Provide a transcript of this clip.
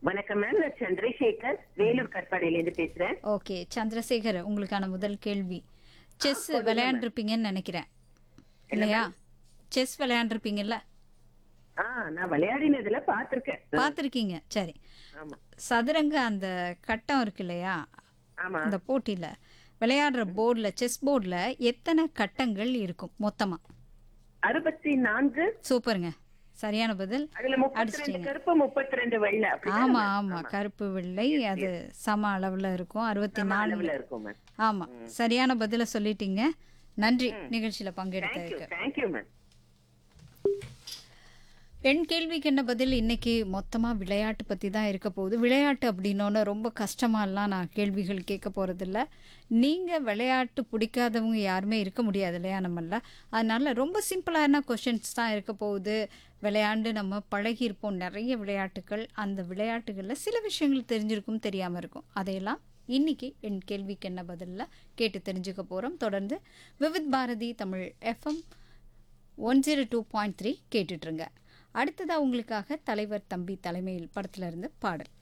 வணக்கம் மேம் நான் சந்திரசேகர் வேலூர் கற்பாடையில இருந்து பேசுறேன் ஓகே சந்திரசேகர் உங்களுக்கான முதல் கேள்வி செஸ் விளையாண்டுருப்பீங்கன்னு நினைக்கிறேன் இல்லையா செஸ் விளையாண்டுருப்பீங்கல்ல ஆ நான் விளையாடினதுல பாத்திருக்கேன் பார்த்துருக்கீங்க சரி ஆமா சதுரங்க அந்த கட்டம் இருக்கு இல்லையா ஆமா அந்த போட்டியில் விளையாடுற போர்டில் செஸ் போர்டில் எத்தனை கட்டங்கள் இருக்கும் மொத்தமாக அறுபத்தி நான்கு சூப்பருங்க சரியான பதில் அதுல முப்பத்தி ரெண்டு அடிச்சிட்டீங்க. கருப்பு முப்பத்தி ரெண்டு வெள்ளை அப்படிதானே ஆமா ma'am? ஆமா கருப்பு வெள்ளை அது சம அளவுல இருக்கும் அறுபத்தி சம நாலு அளவுல இருக்கும் மேம் ஆமா சரியான பதில சொல்லிட்டீங்க நன்றி நிகழ்ச்சியில தேங்க்யூ பங்கெடுத்ததுக்கு தேங்க்யூ மேம் என் கேள்விக்கு என்ன பதில் இன்னைக்கு மொத்தமா விளையாட்டு பத்தி தான் இருக்க போகுது விளையாட்டு அப்படின்னோன்னு ரொம்ப கஷ்டமாலாம் நான் கேள்விகள் கேட்க போறதில்ல நீங்க விளையாட்டு பிடிக்காதவங்க யாருமே இருக்க முடியாது இல்லையா நம்மள அதனால ரொம்ப சிம்பிளான கொஷின்ஸ் தான் இருக்க போகுது விளையாண்டு நம்ம பழகியிருப்போம் நிறைய விளையாட்டுகள் அந்த விளையாட்டுகளில் சில விஷயங்கள் தெரிஞ்சிருக்கும் தெரியாமல் இருக்கும் அதையெல்லாம் இன்னைக்கு என் கேள்விக்கு என்ன பதிலில் கேட்டு தெரிஞ்சுக்க போகிறோம் தொடர்ந்து Vividh Bharati Tamil FM one zero two point three கேட்டுட்ருங்க அடுத்ததாக உங்களுக்காக தலைவர் தம்பி தலைமையில் படத்துல இருந்து பாடல்